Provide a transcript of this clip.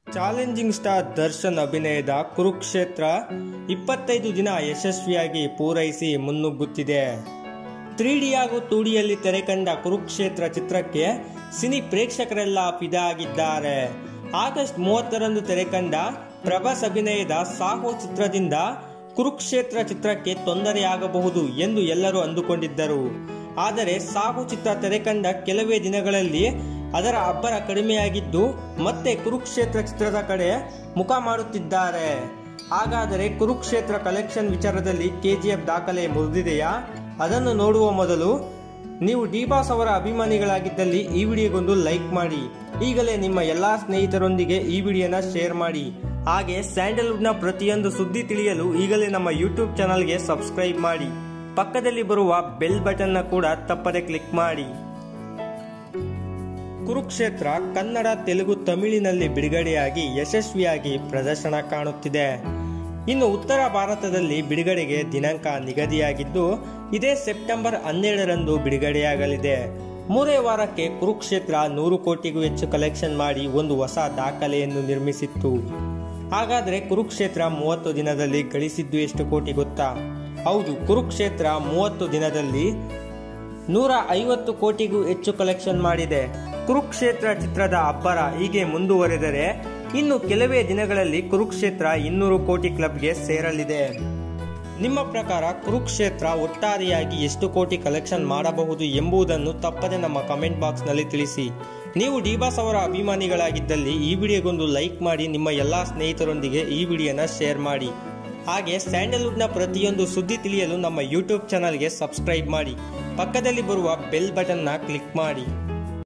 challenging star Darshan ಅಭಿನಯದ ಕುರುಕ್ಷೇತ್ರ ಇಪ್ಪತ್ತೈದು ದಿನ ಯಶಸ್ವಿಯಾಗಿ ಪೂರೈಸಿ ಮುನ್ನುಗ್ಗುತ್ತಿದೆ ತ್ರೀ ಡಿ ಹಾಗೂ ಟೂ ಡಿಯಲ್ಲಿ ತೆರೆಕಂಡ ಕುರುಕ್ಷೇತ್ರ ಚಿತ್ರಕ್ಕೆ ಸಿನಿ ಪ್ರೇಕ್ಷಕರೆಲ್ಲ ಫಿದಾ ಆಗಿದ್ದಾರೆ ಆಗಸ್ಟ್ ಮೂವತ್ತರಂದು ತೆರೆಕಂಡ ಪ್ರಭಾಸ್ ಅಭಿನಯದ ಸಾಹೋ ಚಿತ್ರದಿಂದ ಕುರುಕ್ಷೇತ್ರ ಚಿತ್ರಕ್ಕೆ ತೊಂದರೆಯಾಗಬಹುದು ಎಂದು ಎಲ್ಲರೂ ಅಂದುಕೊಂಡಿದ್ದರು ಆದರೆ ಸಾಹು ಚಿತ್ರ ತೆರೆಕಂಡ ಕೆಲವೇ ದಿನಗಳಲ್ಲಿ ಅದರ ಅಬ್ಬರ ಕಡಿಮೆಯಾಗಿದ್ದು ಮತ್ತೆ ಕುರುಕ್ಷೇತ್ರ ಚಿತ್ರದ ಕಡೆ ಮುಖ ಮಾಡುತ್ತಿದ್ದಾರೆ ಹಾಗಾದರೆ ಕುರುಕ್ಷೇತ್ರ ಕಲೆಕ್ಷನ್ ವಿಚಾರದಲ್ಲಿ ಕೆಜಿಎಫ್ ದಾಖಲೆ ಮುರಿದಿದೆಯಾ ಅದನ್ನು ನೋಡುವ ಮೊದಲು ನೀವು ಡಿಬಾಸ್ ಅವರ ಅಭಿಮಾನಿಗಳಾಗಿದ್ದಲ್ಲಿ ಈ ವಿಡಿಯೋಗೊಂದು ಲೈಕ್ ಮಾಡಿ ಈಗಲೇ ನಿಮ್ಮ ಎಲ್ಲಾ ಸ್ನೇಹಿತರೊಂದಿಗೆ ಈ ವಿಡಿಯೋನ ಶೇರ್ ಮಾಡಿ ಹಾಗೆ ಸ್ಯಾಂಡಲ್ವುಡ್ನ ಪ್ರತಿಯೊಂದು ಸುದ್ದಿ ತಿಳಿಯಲು ಈಗಲೇ ನಮ್ಮ ಯೂಟ್ಯೂಬ್ ಚಾನಲ್ಗೆ ಸಬ್ಸ್ಕ್ರೈಬ್ ಮಾಡಿ ಪಕ್ಕದಲ್ಲಿ ಬರುವ ಬೆಲ್ ಬಟನ್ನ ಕೂಡ ತಪ್ಪದೆ ಕ್ಲಿಕ್ ಮಾಡಿ ಕುರುಕ್ಷೇತ್ರ ಕನ್ನಡ ತೆಲುಗು ತಮಿಳಿನಲ್ಲಿ ಬಿಡುಗಡೆಯಾಗಿ ಯಶಸ್ವಿಯಾಗಿ ಪ್ರದರ್ಶನ ಕಾಣುತ್ತಿದೆ ಇನ್ನು ಉತ್ತರ ಭಾರತದಲ್ಲಿ ಬಿಡುಗಡೆಗೆ ದಿನಾಂಕ ನಿಗದಿಯಾಗಿದ್ದು ಇದೇ ಸೆಪ್ಟೆಂಬರ್ ಹನ್ನೆರಡರಂದು ಬಿಡುಗಡೆಯಾಗಲಿದೆ ಮೂರೇ ವಾರಕ್ಕೆ ಕುರುಕ್ಷೇತ್ರ ನೂರು ಕೋಟಿಗೂ ಹೆಚ್ಚು ಕಲೆಕ್ಷನ್ ಮಾಡಿ ಒಂದು ಹೊಸ ದಾಖಲೆಯನ್ನು ನಿರ್ಮಿಸಿತ್ತು ಹಾಗಾದರೆ ಕುರುಕ್ಷೇತ್ರ ಮೂವತ್ತು ದಿನದಲ್ಲಿ ಗಳಿಸಿದ್ದು ಎಷ್ಟು ಕೋಟಿ ಗೊತ್ತಾ ಹೌದು ಕುರುಕ್ಷೇತ್ರ ಮೂವತ್ತು ದಿನದಲ್ಲಿ ನೂರ ಐವತ್ತು ಕೋಟಿಗೂ ಹೆಚ್ಚು ಕಲೆಕ್ಷನ್ ಮಾಡಿದೆ ಕುರುಕ್ಷೇತ್ರ ಚಿತ್ರದ ಅಬ್ಬರ ಹೀಗೆ ಮುಂದುವರೆದರೆ ಇನ್ನು ಕೆಲವೇ ದಿನಗಳಲ್ಲಿ ಕುರುಕ್ಷೇತ್ರ ಇನ್ನೂರು ಕೋಟಿ ಕ್ಲಬ್ಗೆ ಸೇರಲಿದೆ ನಿಮ್ಮ ಪ್ರಕಾರ ಕುರುಕ್ಷೇತ್ರ ಒಟ್ಟಾರೆಯಾಗಿ ಎಷ್ಟು ಕೋಟಿ ಕಲೆಕ್ಷನ್ ಮಾಡಬಹುದು ಎಂಬುದನ್ನು ತಪ್ಪದೆ ನಮ್ಮ ಕಮೆಂಟ್ ಬಾಕ್ಸ್ನಲ್ಲಿ ತಿಳಿಸಿ ನೀವು ಡಿಬಾಸ್ ಅವರ ಅಭಿಮಾನಿಗಳಾಗಿದ್ದಲ್ಲಿ ಈ ವಿಡಿಯೋಗೊಂದು ಲೈಕ್ ಮಾಡಿ ನಿಮ್ಮ ಎಲ್ಲ ಸ್ನೇಹಿತರೊಂದಿಗೆ ಈ ವಿಡಿಯೋನ ಶೇರ್ ಮಾಡಿ ಹಾಗೆ ಸ್ಯಾಂಡಲ್ವುಡ್ನ ಪ್ರತಿಯೊಂದು ಸುದ್ದಿ ತಿಳಿಯಲು ನಮ್ಮ ಯೂಟ್ಯೂಬ್ ಚಾನಲ್ಗೆ ಸಬ್ಸ್ಕ್ರೈಬ್ ಮಾಡಿ ಪಕ್ಕದಲ್ಲಿ ಬರುವ ಬೆಲ್ ಬಟನ್ನ ಕ್ಲಿಕ್ ಮಾಡಿ